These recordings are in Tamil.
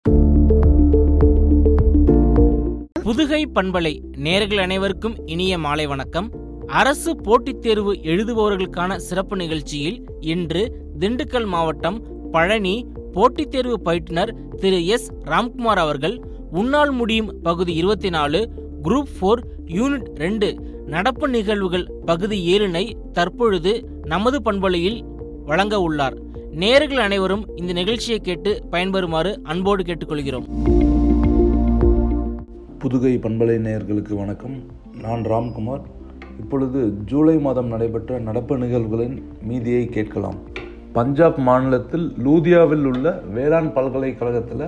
புதுகை பண்பலை நேர்கள் அனைவருக்கும் இனிய மாலை வணக்கம் அரசு போட்டித் தேர்வு எழுதுபவர்களுக்கான சிறப்பு நிகழ்ச்சியில் இன்று திண்டுக்கல் மாவட்டம் பழனி போட்டித் தேர்வு பயிற்றுனர் திரு எஸ் ராம்குமார் அவர்கள் உன்னால் முடியும் பகுதி இருபத்தி நாலு குரூப் ஃபோர் யூனிட் ரெண்டு நடப்பு நிகழ்வுகள் பகுதி ஏழினை தற்பொழுது நமது பண்பலையில் வழங்க உள்ளார் நேர்கள் அனைவரும் இந்த நிகழ்ச்சியை கேட்டு பயன்பெறுமாறு அன்போடு கேட்டுக்கொள்கிறோம் புதுகை பண்பலை நேயர்களுக்கு வணக்கம் நான் ராம்குமார் இப்பொழுது ஜூலை மாதம் நடைபெற்ற நடப்பு நிகழ்வுகளின் மீதியை கேட்கலாம் பஞ்சாப் மாநிலத்தில் லூதியாவில் உள்ள வேளாண் பல்கலைக்கழகத்தில்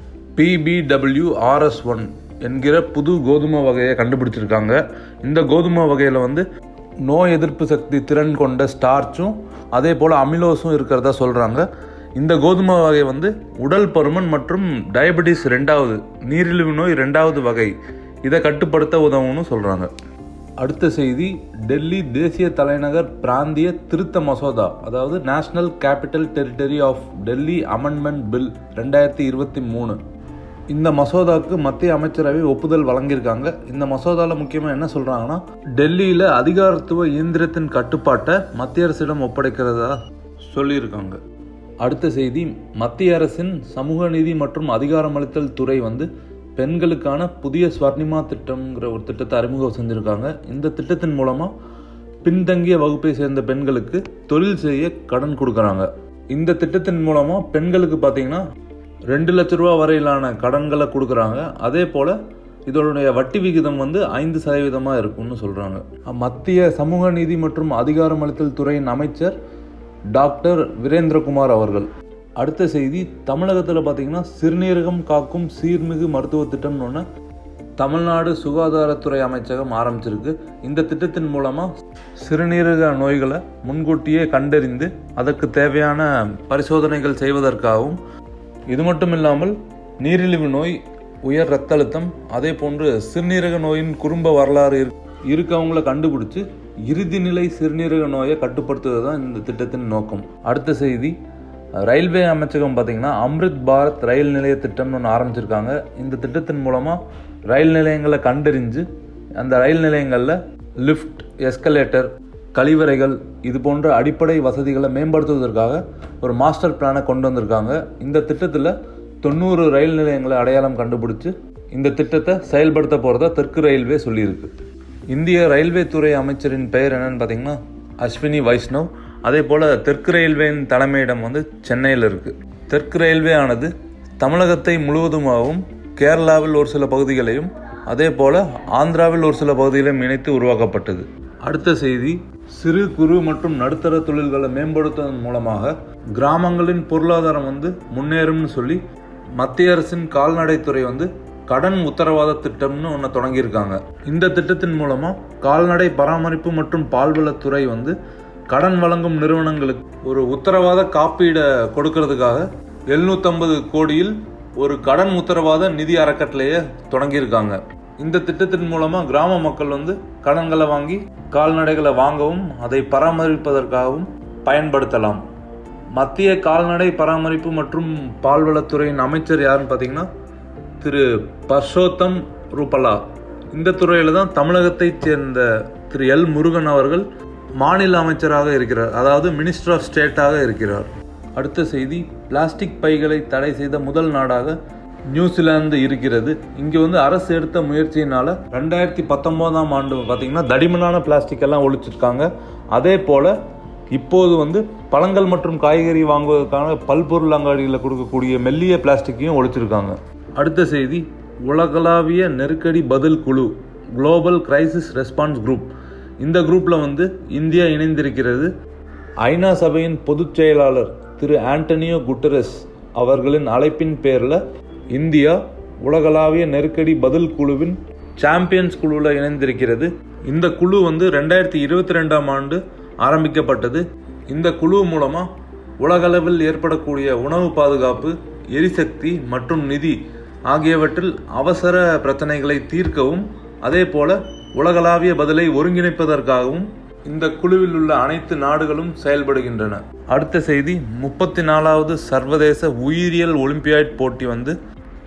பிபிடபிள்யூ ஆர்எஸ் ஒன் என்கிற புது கோதுமை வகையை கண்டுபிடிச்சிருக்காங்க இந்த கோதுமை வகையில் வந்து நோய் எதிர்ப்பு சக்தி திறன் கொண்ட ஸ்டார்ச்சும் அதே போல் அமிலோஸும் இருக்கிறதா சொல்கிறாங்க இந்த கோதுமை வகை வந்து உடல் பருமன் மற்றும் டயபெட்டிஸ் ரெண்டாவது நீரிழிவு நோய் ரெண்டாவது வகை இதை கட்டுப்படுத்த உதவும்னு சொல்கிறாங்க அடுத்த செய்தி டெல்லி தேசிய தலைநகர் பிராந்திய திருத்த மசோதா அதாவது national capital territory of Delhi amendment bill ரெண்டாயிரத்தி இருபத்தி மூணு இந்த மசோதாவுக்கு மத்திய அமைச்சரவை ஒப்புதல் வழங்கியிருக்காங்க இந்த மசோதாவில் முக்கியமாக என்ன சொல்கிறாங்கன்னா டெல்லியில் அதிகாரத்துவ இயந்திரத்தின் கட்டுப்பாட்டை மத்திய அரசிடம் ஒப்படைக்கிறதா சொல்லியிருக்காங்க அடுத்த செய்தி மத்திய அரசின் சமூக நீதி மற்றும் அதிகாரமளித்தல் துறை வந்து பெண்களுக்கான புதிய ஸ்வர்ணிமா திட்டம்ங்கிற ஒரு திட்டத்தை அறிமுகம் செஞ்சுருக்காங்க இந்த திட்டத்தின் மூலமாக பின்தங்கிய வகுப்பை சேர்ந்த பெண்களுக்கு தொழில் செய்ய கடன் கொடுக்குறாங்க இந்த திட்டத்தின் மூலமாக பெண்களுக்கு பார்த்தீங்கன்னா ரெண்டு லட்ச ரூபா வரையிலான கடன்களை கொடுக்குறாங்க அதே போல் இதனுடைய வட்டி விகிதம் வந்து ஐந்து சதவீதமாக இருக்கும்னு சொல்கிறாங்க மத்திய சமூக நீதி மற்றும் அதிகாரமளித்தல் துறையின் அமைச்சர் டாக்டர் வீரேந்திரகுமார் அவர்கள் அடுத்த செய்தி தமிழகத்தில் பார்த்தீங்கன்னா சிறுநீரகம் காக்கும் சீர்மிகு மருத்துவ திட்டம்னு ஒன்று தமிழ்நாடு சுகாதாரத்துறை அமைச்சகம் ஆரம்பிச்சிருக்கு இந்த திட்டத்தின் மூலமாக சிறுநீரக நோய்களை முன்கூட்டியே கண்டறிந்து அதற்கு தேவையான பரிசோதனைகள் செய்வதற்காகவும் இது மட்டும் இல்லாமல் நீரிழிவு நோய் உயர் ரத்த அழுத்தம் அதே போன்று சிறுநீரக நோயின் குடும்ப வரலாறு இருக்கவங்கள கண்டுபிடிச்சு இறுதி நிலை சிறுநீரக நோயை கட்டுப்படுத்துவது தான் இந்த திட்டத்தின் நோக்கம் அடுத்த செய்தி ரயில்வே அமைச்சகம் பார்த்தீங்கன்னா அம்ரித் பாரத் ரயில் நிலைய திட்டம்னு ஒன்று ஆரம்பிச்சிருக்காங்க இந்த திட்டத்தின் மூலமாக ரயில் நிலையங்களை கண்டறிஞ்சு அந்த ரயில் நிலையங்களில் லிஃப்ட் எஸ்கலேட்டர் கழிவறைகள் இது போன்ற அடிப்படை வசதிகளை மேம்படுத்துவதற்காக ஒரு மாஸ்டர் பிளானை கொண்டு வந்திருக்காங்க இந்த திட்டத்தில் தொண்ணூறு ரயில் நிலையங்களை அடையாளம் கண்டுபிடிச்சு இந்த திட்டத்தை செயல்படுத்த போகிறதா தெற்கு ரயில்வே சொல்லியிருக்கு இந்திய ரயில்வே துறை அமைச்சரின் பெயர் என்னன்னு பார்த்தீங்கன்னா அஸ்வினி வைஷ்ணவ் அதே போல் தெற்கு ரயில்வேயின் தலைமையிடம் வந்து சென்னையில் இருக்குது தெற்கு ரயில்வே ஆனது தமிழகத்தை முழுவதுமாகவும் கேரளாவில் ஒரு சில பகுதிகளையும் அதே போல் ஆந்திராவில் ஒரு சில பகுதிகளையும் இணைத்து உருவாக்கப்பட்டது அடுத்த செய்தி சிறு குறு மற்றும் நடுத்தர தொழில்களை மேம்படுத்துவதன் மூலமாக கிராமங்களின் பொருளாதாரம் வந்து முன்னேறும்னு சொல்லி மத்திய அரசின் கால்நடைத்துறை வந்து கடன் உத்தரவாத திட்டம்னு ஒன்று தொடங்கியிருக்காங்க இந்த திட்டத்தின் மூலமாக கால்நடை பராமரிப்பு மற்றும் பால்வளத்துறை வந்து கடன் வழங்கும் நிறுவனங்களுக்கு ஒரு உத்தரவாத காப்பீடை கொடுக்கறதுக்காக எழுநூற்றம்பது கோடியில் ஒரு கடன் உத்தரவாத நிதி அறக்கட்டளையை தொடங்கியிருக்காங்க இந்த திட்டத்தின் மூலமாக கிராம மக்கள் வந்து கடன்களை வாங்கி கால்நடைகளை வாங்கவும் அதை பராமரிப்பதற்காகவும் பயன்படுத்தலாம் மத்திய கால்நடை பராமரிப்பு மற்றும் பால்வளத்துறையின் அமைச்சர் யாருன்னு பார்த்தீங்கன்னா திரு பர்ஷோத்தம் ரூபலா இந்த துறையில் தான் தமிழகத்தைச் சேர்ந்த திரு எல் முருகன் அவர்கள் மாநில அமைச்சராக இருக்கிறார் அதாவது மினிஸ்டர் ஆஃப் ஸ்டேட்டாக இருக்கிறார் அடுத்த செய்தி பிளாஸ்டிக் பைகளை தடை செய்த முதல் நாடாக நியூசிலாந்து இருக்கிறது இங்கே வந்து அரசு எடுத்த முயற்சியினால ரெண்டாயிரத்தி பத்தொம்போதாம் ஆண்டு பார்த்தீங்கன்னா தடிமனான பிளாஸ்டிக் எல்லாம் ஒழிச்சிருக்காங்க அதே போல் இப்போது வந்து பழங்கள் மற்றும் காய்கறி வாங்குவதற்கான பல்பொருள் அங்காடிகளில் கொடுக்கக்கூடிய மெல்லிய பிளாஸ்டிக்கையும் ஒழிச்சிருக்காங்க அடுத்த செய்தி உலகளாவிய நெருக்கடி பதில் குழு குளோபல் கிரைசிஸ் ரெஸ்பான்ஸ் குரூப் இந்த குரூப்பில் வந்து இந்தியா இணைந்திருக்கிறது ஐநா சபையின் பொதுச் செயலாளர் திரு ஆண்டனியோ குட்டரஸ் அவர்களின் அழைப்பின் பேரில் இந்தியா உலகளாவிய நெருக்கடி பதில் குழுவின் சாம்பியன்ஸ் குழுவில் இணைந்திருக்கிறது இந்த குழு வந்து ரெண்டாயிரத்தி இருபத்தி ரெண்டாம் ஆண்டு ஆரம்பிக்கப்பட்டது இந்த குழு மூலமாக உலகளவில் ஏற்படக்கூடிய உணவு பாதுகாப்பு எரிசக்தி மற்றும் நிதி ஆகியவற்றில் அவசர பிரச்சனைகளை தீர்க்கவும் அதே போல உலகளாவிய பதிலை ஒருங்கிணைப்பதற்காகவும் இந்த குழுவில் உள்ள அனைத்து நாடுகளும் செயல்படுகின்றன அடுத்த செய்தி முப்பத்தி நாலாவது சர்வதேச உயிரியல் ஒலிம்பியாட் போட்டி வந்து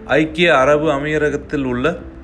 ஐக்கிய அரபு அமீரகத்தில் உள்ள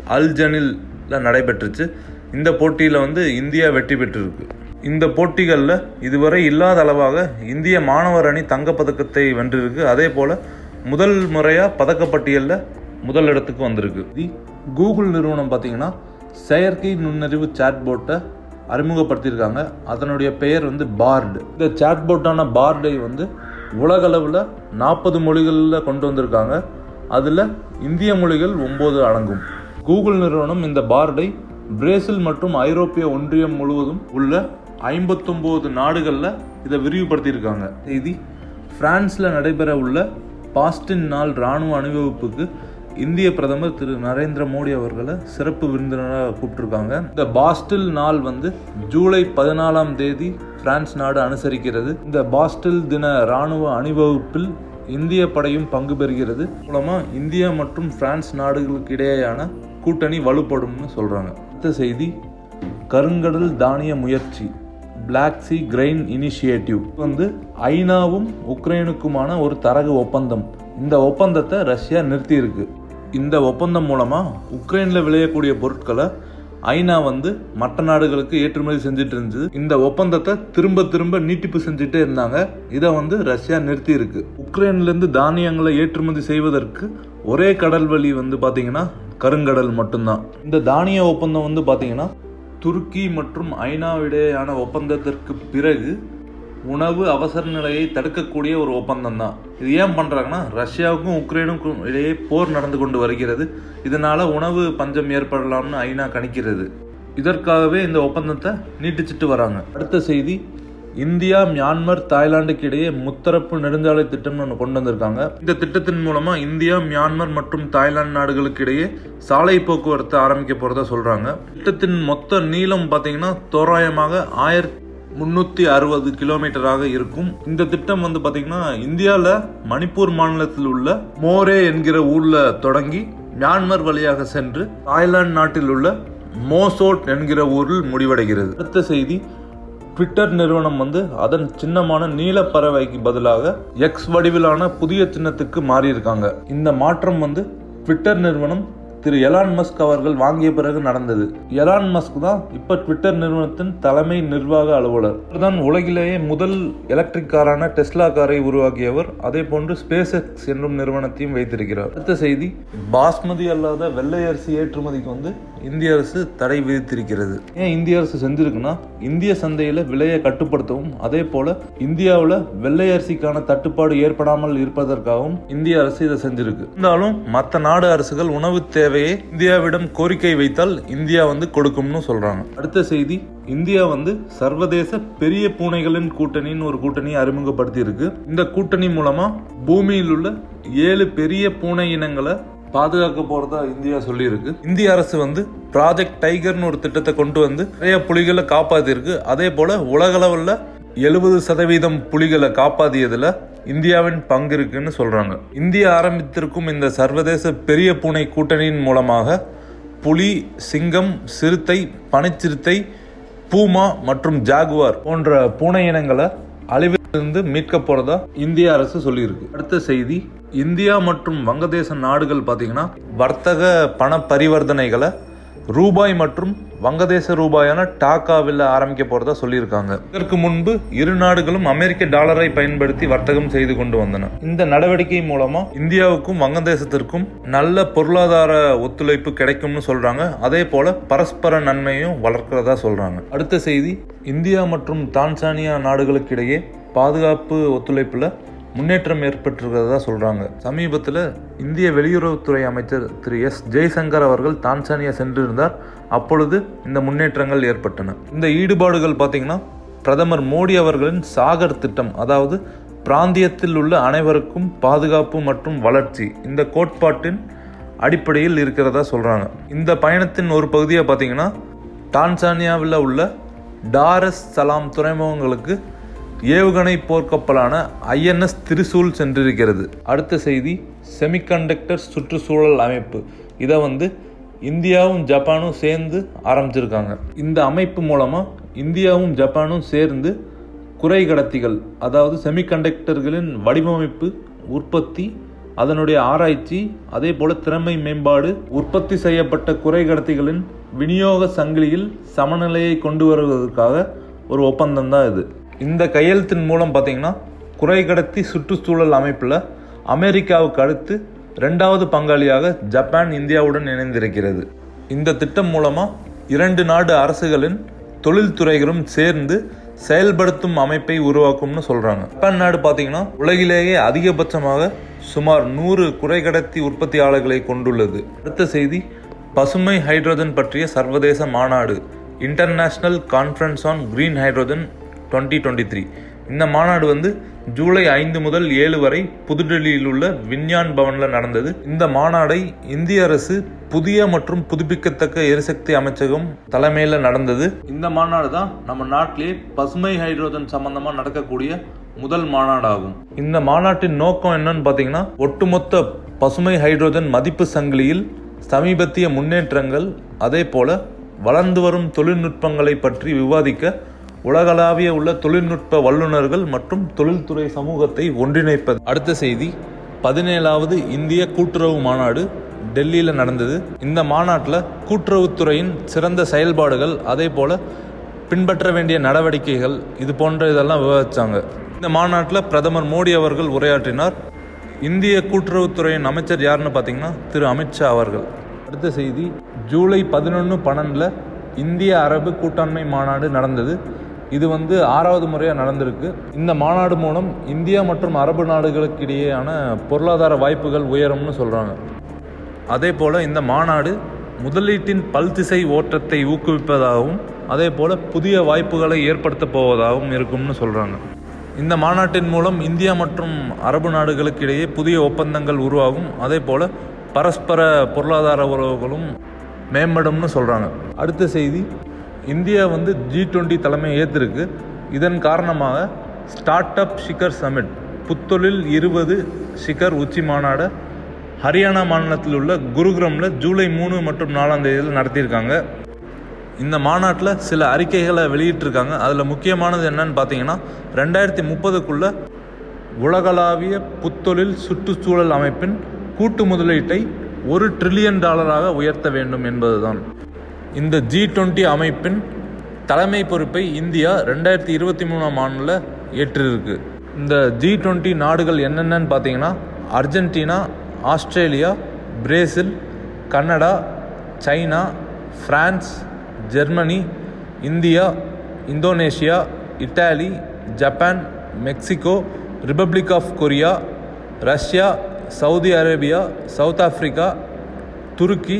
அல்ஜனில் நடைபெற்றுச்சு இந்த போட்டியில் வந்து இந்தியா வெற்றி பெற்றிருக்கு இந்த போட்டிகளில் இதுவரை இல்லாத அளவாக இந்திய மாணவர் அணி தங்கப்பதக்கத்தை வென்றிருக்கு அதே போல் முதல் முறையாக பதக்கப்பட்டியலில் முதல் இடத்துக்கு வந்திருக்கு கூகுள் நிறுவனம் பார்த்தீங்கன்னா செயற்கை நுண்ணறிவு சாட்போட்டை அறிமுகப்படுத்தியிருக்காங்க அதனுடைய பெயர் வந்து பார்டு இந்த சாட்போட்டான பார்டை வந்து உலகளவில் நாற்பது மொழிகளில் கொண்டு வந்திருக்காங்க அதில் இந்திய மொழிகள் ஒம்பது அடங்கும் கூகுள் நிறுவனம் இந்த பார்டை பிரேசில் மற்றும் ஐரோப்பிய ஒன்றியம் முழுவதும் உள்ள ஐம்பத்தொம்போது நாடுகளில் இதை விரிவுபடுத்தியிருக்காங்க செய்தி பிரான்ஸில் நடைபெற உள்ள பாஸ்டின் நாள் இராணுவ அணிவகுப்புக்கு இந்திய பிரதமர் திரு நரேந்திர மோடி அவர்களை சிறப்பு விருந்தினராக கூப்பிட்டுருக்காங்க இந்த பாஸ்டில் நாள் வந்து ஜூலை பதினாலாம் தேதி பிரான்ஸ் நாடு அனுசரிக்கிறது இந்த பாஸ்டில் தின இராணுவ அணிவகுப்பில் இந்திய படையும் பங்கு பெறுகிறது மூலமா இந்தியா மற்றும் பிரான்ஸ் நாடுகளுக்கு இடையேயான கூட்டணி வலுப்படும்னு சொல்றாங்க அடுத்த செய்தி கருங்கடல் தானிய முயற்சி பிளாக் சி கிரெயின் இனிஷியேட்டிவ் வந்து ஐநாவும் உக்ரைனுக்குமான ஒரு தரகு ஒப்பந்தம் இந்த ஒப்பந்தத்தை ரஷ்யா நிறுத்தி இருக்கு இந்த ஒப்பந்தம் மூலமா உக்ரைன்ல விளையக்கூடிய பொருட்களை ஐநா வந்து மற்ற நாடுகளுக்கு ஏற்றுமதி செஞ்சுட்டு இருந்துச்சு இந்த ஒப்பந்தத்தை திரும்ப திரும்ப நீட்டிப்பு செஞ்சுட்டே இருந்தாங்க இதை வந்து ரஷ்யா நிறுத்தி இருக்கு உக்ரைன்ல இருந்து தானியங்களை ஏற்றுமதி செய்வதற்கு ஒரே கடல் வழி வந்து பாத்தீங்கன்னா கருங்கடல் மட்டும்தான் இந்த தானிய ஒப்பந்தம் வந்து பாத்தீங்கன்னா துருக்கி மற்றும் ஐநாவிடையான ஒப்பந்தத்திற்கு பிறகு உணவு அவசர நிலையை தடுக்கக்கூடிய ஒரு ஒப்பந்தம் தான் இது ஏன் பண்ணுறாங்கன்னா ரஷ்யாவுக்கும் உக்ரைனுக்கும் இடையே போர் நடந்து கொண்டு வருகிறது இதனால உணவு பஞ்சம் ஏற்படலாம்னு ஐநா கணிக்கிறது இதற்காகவே இந்த ஒப்பந்தத்தை நீட்டிச்சிட்டு வராங்க அடுத்த செய்தி இந்தியா மியான்மர் தாய்லாந்துக்கு இடையே முத்தரப்பு நெடுஞ்சாலை திட்டம்னு ஒன்று கொண்டு வந்திருக்காங்க இந்த திட்டத்தின் மூலமா இந்தியா மியான்மர் மற்றும் தாய்லாந்து நாடுகளுக்கு இடையே சாலை போக்குவரத்து ஆரம்பிக்க போறதா சொல்றாங்க திட்டத்தின் மொத்த நீளம் பார்த்தீங்கன்னா தோராயமாக ஆயிரத்தி முன்னூற்றி அறுபது கிலோமீட்டராக இருக்கும் இந்த திட்டம் வந்து பார்த்தீங்கன்னா இந்தியாவில் மணிப்பூர் மாநிலத்தில் உள்ள மோரே என்கிற ஊரில் தொடங்கி மியான்மர் வழியாக சென்று தாய்லாந்து நாட்டில் உள்ள மோசோட் என்கிற ஊரில் முடிவடைகிறது அடுத்த செய்தி ட்விட்டர் நிறுவனம் வந்து அதன் சின்னமான நீலப்பறவைக்கு பதிலாக எக்ஸ் வடிவிலான புதிய சின்னத்துக்கு மாறியிருக்காங்க இந்த மாற்றம் வந்து ட்விட்டர் நிறுவனம் திரு எலான் மஸ்க் அவர்கள் வாங்கிய பிறகு நடந்தது எலான் மஸ்க் தான் இப்ப ட்விட்டர் நிறுவனத்தின் தலைமை நிர்வாக அலுவலர் தான் உலகிலேயே முதல் எலக்ட்ரிக் காரான டெஸ்லா காரை உருவாக்கியவர் அதே போன்று ஸ்பேஸ் எக்ஸ் என்னும் நிறுவனத்தையும் வைத்திருக்கிறார் அடுத்த செய்தி பாஸ்மதி அல்லாத வெள்ளை அரிசி ஏற்றுமதிக்கு வந்து இந்திய அரசு தடை விதித்திருக்கிறது ஏன் இந்திய அரசு செஞ்சிருக்குன்னா இந்திய சந்தையில விலையை கட்டுப்படுத்தவும் அதே போல இந்தியாவில் வெள்ளை அரிசிக்கான தட்டுப்பாடு ஏற்படாமல் இருப்பதற்காகவும் இந்திய அரசு இதை செஞ்சிருக்கு இருந்தாலும் மற்ற நாடு அரசுகள் உணவு தேவையை இந்தியாவிடம் கோரிக்கை வைத்தால் இந்தியா வந்து கொடுக்கும்னு சொல்றாங்க அடுத்த செய்தி இந்தியா வந்து சர்வதேச பெரிய பூனைகளின் கூட்டணின்னு ஒரு கூட்டணியை அறிமுகப்படுத்தி இருக்கு இந்த கூட்டணி மூலமா பூமியில் உள்ள ஏழு பெரிய பூனை இனங்களை பாதுகாக்க போறதா இந்தியா சொல்லியிருக்கு இந்திய அரசு வந்து ப்ராஜெக்ட் டைகர்னு ஒரு திட்டத்தை கொண்டு வந்து நிறைய புலிகளை காப்பாத்திருக்கு அதே போல உலகளவில் எழுபது சதவீதம் புலிகளை காப்பாத்தியதுல இந்தியாவின் பங்கு இருக்குன்னு சொல்றாங்க இந்தியா ஆரம்பித்திருக்கும் இந்த சர்வதேச பெரிய பூனை கூட்டணியின் மூலமாக புலி சிங்கம் சிறுத்தை பனிச்சிறுத்தை பூமா மற்றும் ஜாகுவார் போன்ற பூனை இனங்களை அழிவிலிருந்து மீட்க போறதா இந்திய அரசு சொல்லியிருக்கு அடுத்த செய்தி இந்தியா மற்றும் வங்கதேச நாடுகள் பார்த்தீங்கன்னா வர்த்தக பண பரிவர்த்தனைகளை ரூபாய் மற்றும் வங்கதேச ரூபாயான டாக்காவில் ஆரம்பிக்க போறதா சொல்லியிருக்காங்க இதற்கு முன்பு இரு நாடுகளும் அமெரிக்க டாலரை பயன்படுத்தி வர்த்தகம் செய்து கொண்டு வந்தன இந்த நடவடிக்கை மூலமா இந்தியாவுக்கும் வங்கதேசத்திற்கும் நல்ல பொருளாதார ஒத்துழைப்பு கிடைக்கும்னு சொல்றாங்க அதே போல பரஸ்பர நன்மையும் வளர்க்கிறதா சொல்றாங்க அடுத்த செய்தி இந்தியா மற்றும் தான்சானியா நாடுகளுக்கு இடையே பாதுகாப்பு ஒத்துழைப்புல முன்னேற்றம் ஏற்பட்டிருக்கிறதா சொல்றாங்க சமீபத்தில் இந்திய வெளியுறவுத்துறை அமைச்சர் திரு எஸ் ஜெய்சங்கர் அவர்கள் தான்சானியா சென்றிருந்தார் அப்பொழுது இந்த முன்னேற்றங்கள் ஏற்பட்டன இந்த ஈடுபாடுகள் பார்த்தீங்கன்னா பிரதமர் மோடி அவர்களின் சாகர் திட்டம் அதாவது பிராந்தியத்தில் உள்ள அனைவருக்கும் பாதுகாப்பு மற்றும் வளர்ச்சி இந்த கோட்பாட்டின் அடிப்படையில் இருக்கிறதா சொல்றாங்க இந்த பயணத்தின் ஒரு பகுதியாக பார்த்தீங்கன்னா டான்சானியாவில் உள்ள டாரஸ் சலாம் துறைமுகங்களுக்கு ஏவுகணை போர்க்கப்பலான ஐஎன்எஸ் திரிசூல் சென்றிருக்கிறது அடுத்த செய்தி செமிகண்டக்டர் சுற்றுச்சூழல் அமைப்பு இதை வந்து இந்தியாவும் ஜப்பானும் சேர்ந்து ஆரம்பிச்சிருக்காங்க இந்த அமைப்பு மூலமாக இந்தியாவும் ஜப்பானும் சேர்ந்து குறை கடத்திகள் அதாவது செமிகண்டக்டர்களின் வடிவமைப்பு உற்பத்தி அதனுடைய ஆராய்ச்சி அதே போல திறமை மேம்பாடு உற்பத்தி செய்யப்பட்ட குறைகடத்திகளின் விநியோக சங்கிலியில் சமநிலையை கொண்டு வருவதற்காக ஒரு ஒப்பந்தம் தான் இது இந்த கையெழுத்தின் மூலம் பார்த்தீங்கன்னா குறைகடத்தி சுற்றுச்சூழல் அமைப்பில் அமெரிக்காவுக்கு அடுத்து ரெண்டாவது பங்காளியாக ஜப்பான் இந்தியாவுடன் இணைந்திருக்கிறது இந்த திட்டம் மூலமா இரண்டு நாடு அரசுகளின் தொழில்துறைகளும் சேர்ந்து செயல்படுத்தும் அமைப்பை உருவாக்கும்னு சொல்றாங்க ஜப்பான் நாடு பார்த்தீங்கன்னா உலகிலேயே அதிகபட்சமாக சுமார் நூறு குறைகடத்தி உற்பத்தியாளர்களை கொண்டுள்ளது அடுத்த செய்தி பசுமை ஹைட்ரஜன் பற்றிய சர்வதேச மாநாடு international conference on green hydrogen twenty twenty three இந்த மாநாடு வந்து ஜூலை ஐந்து முதல் ஏழு வரை புதுடெல்லியில் உள்ள விஞ்ஞான் பவன்ல நடந்தது இந்த மாநாடை இந்திய அரசு புதிய மற்றும் புதுப்பிக்கத்தக்க எரிசக்தி அமைச்சகம் தலைமையில நடந்தது இந்த மாநாடு தான் நம்ம நாட்டிலேயே பசுமை ஹைட்ரோஜன் சம்பந்தமா நடக்கக்கூடிய முதல் மாநாடாகும் இந்த மாநாட்டின் நோக்கம் என்னன்னு பார்த்தீங்கன்னா ஒட்டுமொத்த பசுமை ஹைட்ரோஜன் மதிப்பு சங்கிலியில் சமீபத்திய முன்னேற்றங்கள் அதே போல வளர்ந்து வரும் தொழில்நுட்பங்களை பற்றி விவாதிக்க உலகளாவிய உள்ள தொழில்நுட்ப வல்லுநர்கள் மற்றும் தொழில்துறை சமூகத்தை ஒன்றிணைப்பது அடுத்த செய்தி பதினேழாவது இந்திய கூட்டுறவு மாநாடு டெல்லியில் நடந்தது இந்த மாநாட்டில் கூட்டுறவுத்துறையின் சிறந்த செயல்பாடுகள் அதே போல பின்பற்ற வேண்டிய நடவடிக்கைகள் இது போன்ற இதெல்லாம் விவாதிச்சாங்க இந்த மாநாட்டில் பிரதமர் மோடி அவர்கள் உரையாற்றினார் இந்திய கூட்டுறவுத்துறையின் அமைச்சர் யாருன்னு பார்த்தீங்கன்னா திரு அமித்ஷா அவர்கள் அடுத்த செய்தி ஜூலை பதினொன்று பன்னெண்டில் இந்திய அரபு கூட்டாண்மை மாநாடு நடந்தது இது வந்து ஆறாவது முறையாக நடந்திருக்கு இந்த மாநாடு மூலம் இந்தியா மற்றும் அரபு நாடுகளுக்கு இடையேயான பொருளாதார வாய்ப்புகள் உயரும்னு சொல்கிறாங்க அதே போல் இந்த மாநாடு முதலீட்டின் பல்திசை ஓட்டத்தை ஊக்குவிப்பதாகவும் அதே போல் புதிய வாய்ப்புகளை ஏற்படுத்தப் போவதாகவும் இருக்கும்னு சொல்கிறாங்க இந்த மாநாட்டின் மூலம் இந்தியா மற்றும் அரபு நாடுகளுக்கு இடையே புதிய ஒப்பந்தங்கள் உருவாகும் அதே போல் பரஸ்பர பொருளாதார உறவுகளும் மேம்படும்னு சொல்கிறாங்க அடுத்த செய்தி இந்தியா வந்து ஜி டுவெண்ட்டி தலைமையை ஏற்றிருக்கு இதன் காரணமாக ஸ்டார்ட் அப் ஷிகர் சமிட் புத்தொழில் இருபது ஷிகர் உச்சி மாநாடு ஹரியானா மாநிலத்தில் உள்ள குருகிராமில் ஜூலை மூணு மற்றும் நாலாம் தேதியில் நடத்தியிருக்காங்க இந்த மாநாட்டில் சில அறிக்கைகளை வெளியிட்டிருக்காங்க அதில் முக்கியமானது என்னன்னு பார்த்தீங்கன்னா ரெண்டாயிரத்தி முப்பதுக்குள்ள உலகளாவிய புத்தொழில் சுற்றுச்சூழல் அமைப்பின் கூட்டு முதலீட்டை ஒரு ட்ரில்லியன் டாலராக உயர்த்த வேண்டும் என்பதுதான் இந்த ஜி டுவெண்ட்டி அமைப்பின் தலைமை பொறுப்பை இந்தியா ரெண்டாயிரத்தி இருபத்தி மூணாம் ஆண்டில் ஏற்றிருக்கு இந்த ஜி டுவெண்ட்டி நாடுகள் என்னென்னன்னு பார்த்தீங்கன்னா Argentina Australia Brazil Canada China France Germany India Indonesia Italy Japan Mexico republic of Korea Russia Saudi Arabia South Africa துருக்கி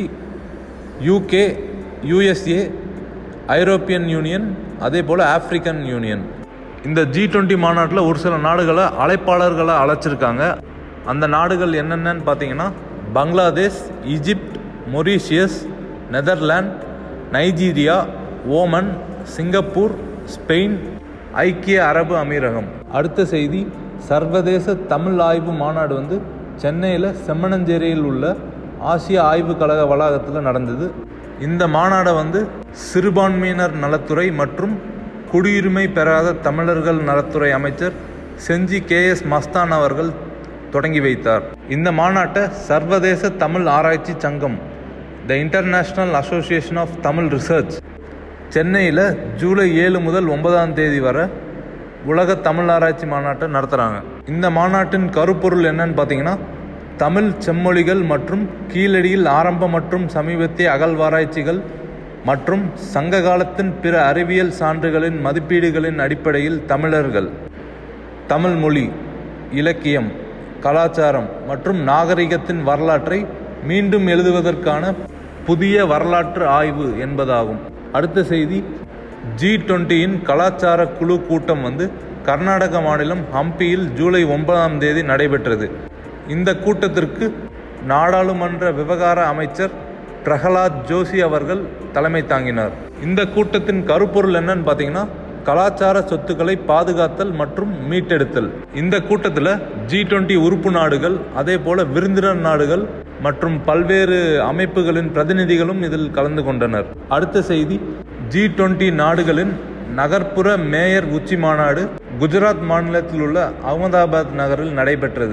யூகே யூஎஸ்ஏ ஐரோப்பியன் யூனியன் அதே போல் ஆப்பிரிக்கன் யூனியன் இந்த ஜி டுவெண்ட்டி மாநாட்டில் ஒரு சில நாடுகளை அழைப்பாளர்களை அழைச்சிருக்காங்க அந்த நாடுகள் என்னென்னன்னு பார்த்தீங்கன்னா Bangladesh Egypt Mauritius Netherland Nigeria Oman Singapore Spain ஐக்கிய அரபு அமீரகம் அடுத்த செய்தி சர்வதேச தமிழ் ஆய்வு மாநாடு வந்து சென்னையில் செம்மணஞ்சேரியில் உள்ள ஆசிய ஆய்வு கழக வளாகத்தில் நடந்தது இந்த மாநாடை வந்து சிறுபான்மையினர் நலத்துறை மற்றும் குடியுரிமை பெறாத தமிழர்கள் நலத்துறை அமைச்சர் செஞ்சி கே எஸ் மஸ்தான் அவர்கள் தொடங்கி வைத்தார் இந்த மாநாட்டை சர்வதேச தமிழ் ஆராய்ச்சி சங்கம் the international association of Tamil research சென்னையில் ஜூலை ஏழு முதல் ஒன்பதாம் தேதி வரை உலக தமிழ் ஆராய்ச்சி மாநாட்டை நடத்துகிறாங்க இந்த மாநாட்டின் கருப்பொருள் என்னன்னு பார்த்தீங்கன்னா தமிழ் செம்மொழிகள் மற்றும் கீழடியில் ஆரம்ப மற்றும் சமீபத்திய அகழ்வாராய்ச்சிகள் மற்றும் சங்க காலத்தின் பிற அறிவியல் சான்றுகளின் மதிப்பீடுகளின் அடிப்படையில் தமிழர்கள் தமிழ் மொழி இலக்கியம் கலாச்சாரம் மற்றும் நாகரிகத்தின் வரலாற்றை மீண்டும் எழுதுவதற்கான புதிய வரலாற்று ஆய்வு என்பதாகும் அடுத்த செய்தி ஜி டுவெண்ட்டியின் கலாச்சார குழு கூட்டம் வந்து கர்நாடக மாநிலம் ஹம்பியில் ஜூலை ஒன்பதாம் தேதி நடைபெற்றது இந்த கூட்டத்திற்கு நாடாளுமன்ற விவகார அமைச்சர் பிரகலாத் ஜோஷி அவர்கள் தலைமை தாங்கினார் இந்த கூட்டத்தின் கருப்பொருள் என்னன்னு பார்த்தீங்கன்னா கலாச்சார சொத்துக்களை பாதுகாத்தல் மற்றும் மீட்டெடுத்தல் இந்த கூட்டத்தில் ஜி டுவெண்ட்டி உறுப்பு நாடுகள் அதே போல விருந்தினர் நாடுகள் மற்றும் பல்வேறு அமைப்புகளின் பிரதிநிதிகளும் இதில் கலந்து கொண்டனர் அடுத்த செய்தி ஜி டுவெண்ட்டி நாடுகளின் நகர்ப்புற மேயர் உச்சி மாநாடு குஜராத் மாநிலத்தில் உள்ள அகமதாபாத் நகரில் நடைபெற்றது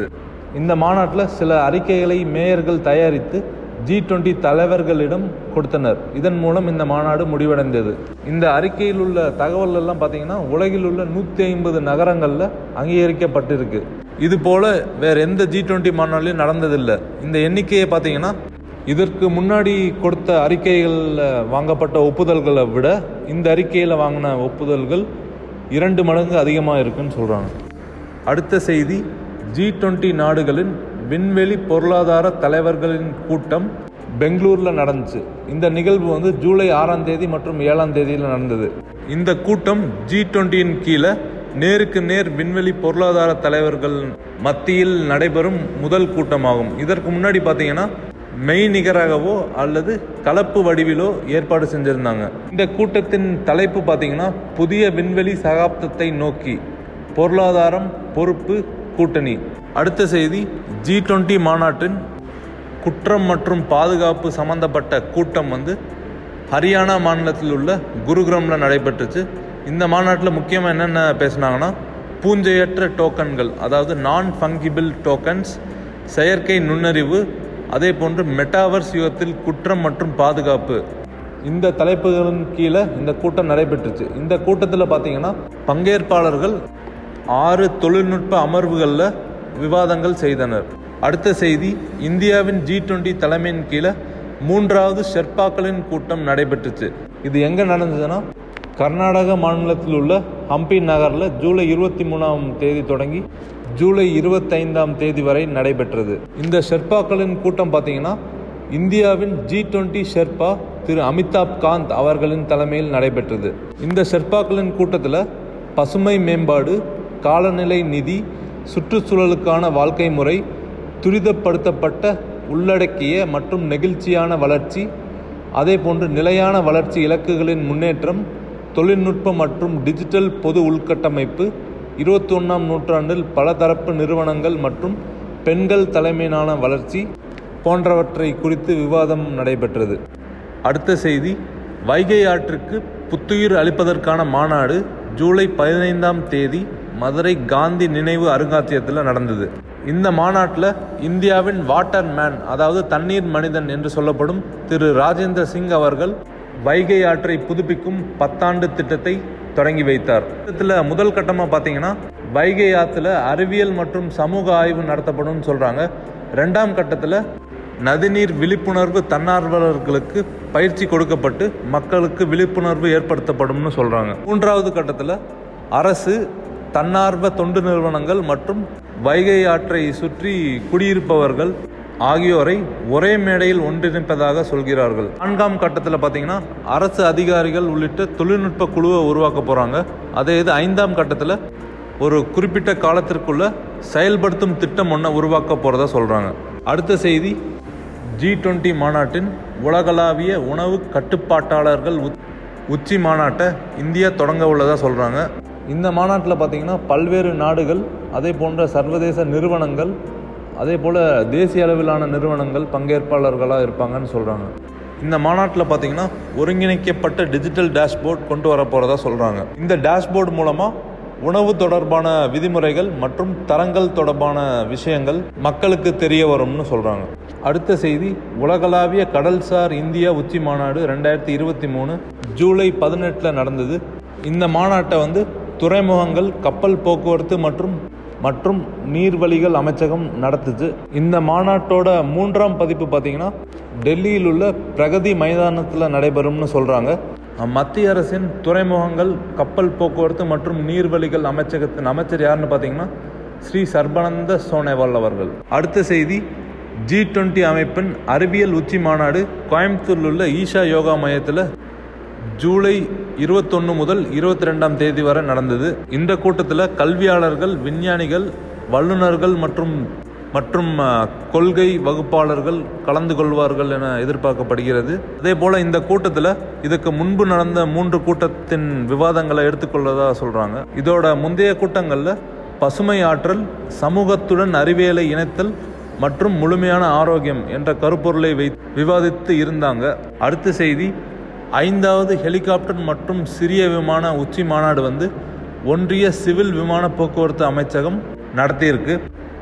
இந்த மாநாட்டில் சில அறிக்கைகளை மேயர்கள் தயாரித்து ஜி டுவெண்ட்டி தலைவர்களிடம் கொடுத்தனர் இதன் மூலம் இந்த மாநாடு முடிவடைந்தது இந்த அறிக்கையில் உள்ள தகவல் எல்லாம் பார்த்தீங்கன்னா உலகில் உள்ள நூற்றி ஐம்பது நகரங்களில் அங்கீகரிக்கப்பட்டிருக்கு இது போல வேற எந்த ஜி டுவெண்ட்டி மாநாட்டிலையும் நடந்ததில்லை இந்த எண்ணிக்கையை பார்த்தீங்கன்னா இதற்கு முன்னாடி கொடுத்த அறிக்கைகளில் வாங்கப்பட்ட ஒப்புதல்களை விட இந்த அறிக்கையில் வாங்கின ஒப்புதல்கள் இரண்டு மடங்கு அதிகமாக இருக்குன்னு சொல்கிறாங்க அடுத்த செய்தி ஜி டுவெண்ட்டி நாடுகளின் விண்வெளி பொருளாதார தலைவர்களின் கூட்டம் பெங்களூரில் நடந்துச்சு இந்த நிகழ்வு வந்து ஜூலை ஆறாம் தேதி மற்றும் ஏழாம் தேதியில் நடந்தது இந்த கூட்டம் ஜி டுவெண்ட்டியின் கீழே நேருக்கு நேர் விண்வெளி பொருளாதார தலைவர்கள் மத்தியில் நடைபெறும் முதல் கூட்டமாகும் இதற்கு முன்னாடி பார்த்தீங்கன்னா மெய் நிகராகவோ அல்லது கலப்பு வடிவிலோ ஏற்பாடு செஞ்சிருந்தாங்க இந்த கூட்டத்தின் தலைப்பு பார்த்தீங்கன்னா புதிய விண்வெளி சகாப்தத்தை நோக்கி பொருளாதாரம் பொறுப்பு கூட்டணி அடுத்த செய்தி ஜி டுவெண்ட்டி மாநாட்டின் குற்றம் மற்றும் பாதுகாப்பு சம்பந்தப்பட்ட கூட்டம் வந்து ஹரியானா மாநிலத்தில் உள்ள குருகிராமில் நடைபெற்றுச்சு இந்த மாநாட்டில் முக்கியமாக என்னென்ன பேசுனாங்கன்னா பூஞ்சையற்ற டோக்கன்கள் அதாவது நான் ஃபங்கிபிள் டோக்கன்ஸ் செயற்கை நுண்ணறிவு அதே போன்று மெட்டாவர்ஸ் யுகத்தில் குற்றம் மற்றும் பாதுகாப்பு இந்த தலைப்புகளின் கீழே இந்த கூட்டம் நடைபெற்றுச்சு இந்த கூட்டத்தில் பார்த்தீங்கன்னா பங்கேற்பாளர்கள் ஆறு தொழில்நுட்ப அமர்வுகளில் விவாதங்கள் செய்தனர் அடுத்த செய்தி இந்தியாவின் ஜி டுவெண்ட்டி தலைமையின் கீழே மூன்றாவது ஷெர்பாக்களின் கூட்டம் நடைபெற்றுச்சு இது எங்கே நடந்ததுன்னா கர்நாடக மாநிலத்தில் உள்ள ஹம்பி நகரில் ஜூலை இருபத்தி மூணாம் தேதி தொடங்கி ஜூலை இருபத்தைந்தாம் தேதி வரை நடைபெற்றது இந்த ஷெர்பாக்களின் கூட்டம் பார்த்தீங்கன்னா இந்தியாவின் ஜி டுவெண்ட்டி ஷெர்பா திரு அமிதாப் காந்த் அவர்களின் தலைமையில் நடைபெற்றது இந்த ஷெர்பாக்களின் கூட்டத்தில் பசுமை மேம்பாடு காலநிலை நிதி சுற்றுச்சூழலுக்கான வாழ்க்கை முறை துரிதப்படுத்தப்பட்ட உள்ளடக்கிய மற்றும் நெகிழ்ச்சியான வளர்ச்சி அதேபோன்று நிலையான வளர்ச்சி இலக்குகளின் முன்னேற்றம் தொழில்நுட்பம் மற்றும் டிஜிட்டல் பொது உள்கட்டமைப்பு இருபத்தி ஒன்றாம் நூற்றாண்டில் பலதரப்பு நிறுவனங்கள் மற்றும் பெண்கள் தலைமையிலான வளர்ச்சி போன்றவற்றை குறித்து விவாதம் நடைபெற்றது அடுத்த செய்தி வைகை ஆற்றுக்கு புத்துயிர் அளிப்பதற்கான மாநாடு ஜூலை பதினைந்தாம் தேதி மதுரை காந்தி நினைவு அருங்காட்சியகத்தில் நடந்தது இந்த மாநாட்டில் இந்தியாவின் வாட்டர் மேன் அதாவது தண்ணீர் மனிதன் என்று சொல்லப்படும் திரு ராஜேந்திர சிங் அவர்கள் வைகை ஆற்றை புதுப்பிக்கும் பத்தாண்டு திட்டத்தை தொடங்கி வைத்தார் திட்டத்தில் முதல் கட்டமாக பார்த்தீங்கன்னா வைகை ஆற்றுல அறிவியல் மற்றும் சமூக ஆய்வு நடத்தப்படும்னு சொல்கிறாங்க ரெண்டாம் கட்டத்தில் நதிநீர் விழிப்புணர்வு தன்னார்வலர்களுக்கு பயிற்சி கொடுக்கப்பட்டு மக்களுக்கு விழிப்புணர்வு ஏற்படுத்தப்படும்னு சொல்கிறாங்க மூன்றாவது கட்டத்தில் அரசு தன்னார்வ தொண்டு நிறுவனங்கள் மற்றும் வைகை ஆற்றை சுற்றி குடியிருப்பவர்கள் ஆகியோரை ஒரே மேடையில் ஒன்றிணைப்பதாக சொல்கிறார்கள் நான்காம் கட்டத்தில் பார்த்தீங்கன்னா அரசு அதிகாரிகள் உள்ளிட்ட தொழில்நுட்ப குழுவை உருவாக்க போகிறாங்க அதே இது ஐந்தாம் கட்டத்தில் ஒரு குறிப்பிட்ட காலத்திற்குள்ள செயல்படுத்தும் திட்டம் ஒன்றை உருவாக்க போகிறதா சொல்கிறாங்க அடுத்த செய்தி ஜி டுவெண்ட்டி மாநாட்டின் உலகளாவிய உணவு கட்டுப்பாட்டாளர்கள் உச்- உச்சி மாநாட்டை இந்தியா தொடங்க உள்ளதா சொல்கிறாங்க இந்த மாநாட்டில் பார்த்தீங்கன்னா பல்வேறு நாடுகள் அதே போன்ற சர்வதேச நிறுவனங்கள் அதே போல் தேசிய அளவிலான நிறுவனங்கள் பங்கேற்பாளர்களாக இருப்பாங்கன்னு சொல்கிறாங்க இந்த மாநாட்டில் பார்த்தீங்கன்னா ஒருங்கிணைக்கப்பட்ட டிஜிட்டல் டேஷ்போர்ட் கொண்டு வர போகிறதா சொல்கிறாங்க இந்த டேஷ்போர்ட் மூலமாக உணவு தொடர்பான விதிமுறைகள் மற்றும் தரங்கள் தொடர்பான விஷயங்கள் மக்களுக்கு தெரிய வரும்னு சொல்கிறாங்க அடுத்த செய்தி உலகளாவிய கடல்சார் இந்தியா உச்சி மாநாடு ரெண்டாயிரத்தி இருபத்தி மூணு ஜூலை பதினெட்டில் நடந்தது இந்த மாநாட்டை வந்து துறைமுகங்கள் கப்பல் போக்குவரத்து மற்றும் மற்றும் நீர்வழிகள் அமைச்சகம் நடத்துச்சு இந்த மாநாட்டோட மூன்றாம் பதிப்பு பார்த்தீங்கன்னா டெல்லியில் உள்ள பிரகதி மைதானத்தில் நடைபெறும்னு சொல்கிறாங்க மத்திய அரசின் துறைமுகங்கள் கப்பல் போக்குவரத்து மற்றும் நீர்வழிகள் அமைச்சகத்தின் அமைச்சர் யாருன்னு பார்த்தீங்கன்னா ஸ்ரீ சர்பானந்த சோனேவால் அவர்கள் அடுத்த செய்தி ஜி டுவெண்ட்டி அமைப்பின் அறிவியல் உச்சி மாநாடு கோயம்புத்தூரில் உள்ள ஈஷா யோகா மையத்தில் ஜூலை இருபத்தொன்று முதல் இருபத்தி ரெண்டாம் தேதி வரை நடந்தது இந்த கூட்டத்தில் கல்வியாளர்கள் விஞ்ஞானிகள் வல்லுநர்கள் மற்றும் மற்றும் அஹ், கொள்கை வகுப்பாளர்கள் கலந்து கொள்வார்கள் என எதிர்பார்க்கப்படுகிறது அதே போல் இந்த கூட்டத்தில் இதுக்கு முன்பு நடந்த மூன்று கூட்டத்தின் விவாதங்களை எடுத்துக்கொள்வதா சொல்கிறாங்க இதோட முந்தைய கூட்டங்களில் பசுமை ஆற்றல் சமூகத்துடன் அறிவியலை இணைத்தல் மற்றும் முழுமையான ஆரோக்கியம் என்ற கருப்பொருளை வை விவாதித்து இருந்தாங்க அடுத்த செய்தி ஐந்தாவது ஹெலிகாப்டர் மற்றும் சிறிய விமான உச்சி மாநாடு வந்து ஒன்றிய சிவில் விமான போக்குவரத்து அமைச்சகம் நடத்தியிருக்கு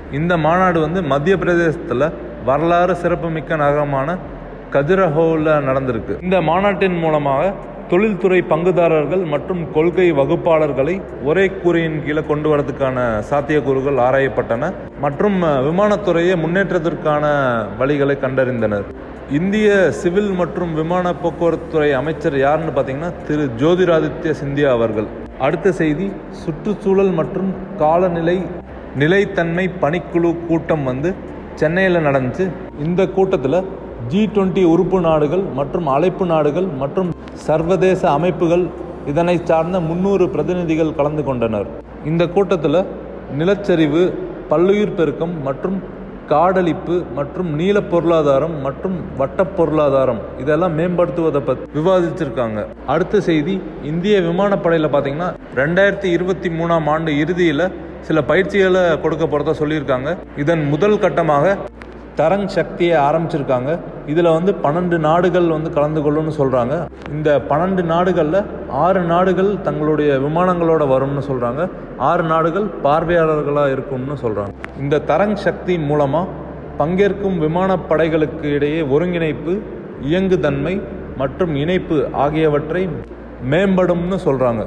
இந்த மாநாடு வந்து மத்திய பிரதேசத்தில் வரலாறு சிறப்புமிக்க நகரமான கஜுரஹோவில் நடந்திருக்கு இந்த மாநாட்டின் மூலமாக தொழில்துறை பங்குதாரர்கள் மற்றும் கொள்கை வகுப்பாளர்களை ஒரே கூரையின் கீழே கொண்டு வரதுக்கான சாத்தியக்கூறுகள் ஆராயப்பட்டன மற்றும் விமானத்துறையை முன்னேற்றத்திற்கான வழிகளை கண்டறிந்தனர் இந்திய சிவில் மற்றும் விமான போக்குவரத்து துறை அமைச்சர் யாருன்னு பார்த்தீங்கன்னா திரு ஜோதிராதித்ய சிந்தியா அவர்கள் அடுத்த செய்தி சுற்றுச்சூழல் மற்றும் காலநிலை நிலைத்தன்மை பணிக்குழு கூட்டம் வந்து சென்னையில் நடந்துச்சு இந்த கூட்டத்தில் ஜி டுவெண்ட்டி உறுப்பு நாடுகள் மற்றும் அழைப்பு நாடுகள் மற்றும் சர்வதேச அமைப்புகள் இதனை சார்ந்த முன்னூறு பிரதிநிதிகள் கலந்து கொண்டனர் இந்த கூட்டத்தில் நிலச்சரிவு பல்லுயிர் பெருக்கம் மற்றும் காடழிப்பு மற்றும் நீல பொருளாதாரம் மற்றும் வட்ட பொருளாதாரம் இதெல்லாம் மேம்படுத்துவதை பற்றி விவாதிச்சிருக்காங்க அடுத்த செய்தி இந்திய விமானப்படையில் பார்த்தீங்கன்னா ரெண்டாயிரத்தி இருபத்தி மூணாம் ஆண்டு இறுதியில் சில பயிற்சிகளை கொடுக்க போகிறதா சொல்லியிருக்காங்க இதன் முதல் கட்டமாக தரங் சக்தியை ஆரம்பிச்சிருக்காங்க இதில் வந்து பன்னெண்டு நாடுகள் வந்து கலந்து கொள்ளும்னு சொல்கிறாங்க இந்த பன்னெண்டு நாடுகளில் ஆறு நாடுகள் தங்களுடைய விமானங்களோட வரும்னு சொல்கிறாங்க ஆறு நாடுகள் பார்வையாளர்களாக இருக்கும்னு சொல்கிறாங்க இந்த தரங் சக்தி மூலமாக பங்கேற்கும் விமானப்படைகளுக்கு இடையே ஒருங்கிணைப்பு இயங்குதன்மை மற்றும் இணைப்பு ஆகியவற்றை மேம்படும்னு சொல்கிறாங்க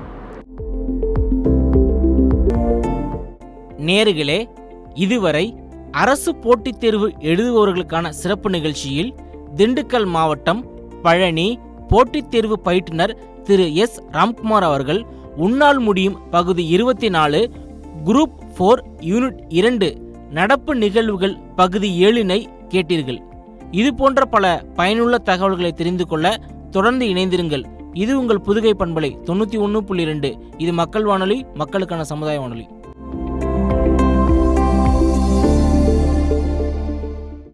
நேர்களே இதுவரை அரசு போட்டித் தேர்வு எழுதுபவர்களுக்கான சிறப்பு நிகழ்ச்சியில் திண்டுக்கல் மாவட்டம் பழனி போட்டித் தேர்வு பயிற்றுனர் திரு எஸ் ராம்குமார் அவர்கள் உன்னால் முடியும் பகுதி இருபத்தி நாலு குரூப் ஃபோர் யூனிட் இரண்டு நடப்பு நிகழ்வுகள் பகுதி ஏழினை கேட்டீர்கள் இது போன்ற பல பயனுள்ள தகவல்களை தெரிந்து கொள்ள தொடர்ந்து இணைந்திருங்கள் இது உங்கள் புதுகை பண்பலை தொண்ணூற்றி ஒன்று புள்ளி ரெண்டு இது மக்கள் வானொலி மக்களுக்கான சமுதாய வானொலி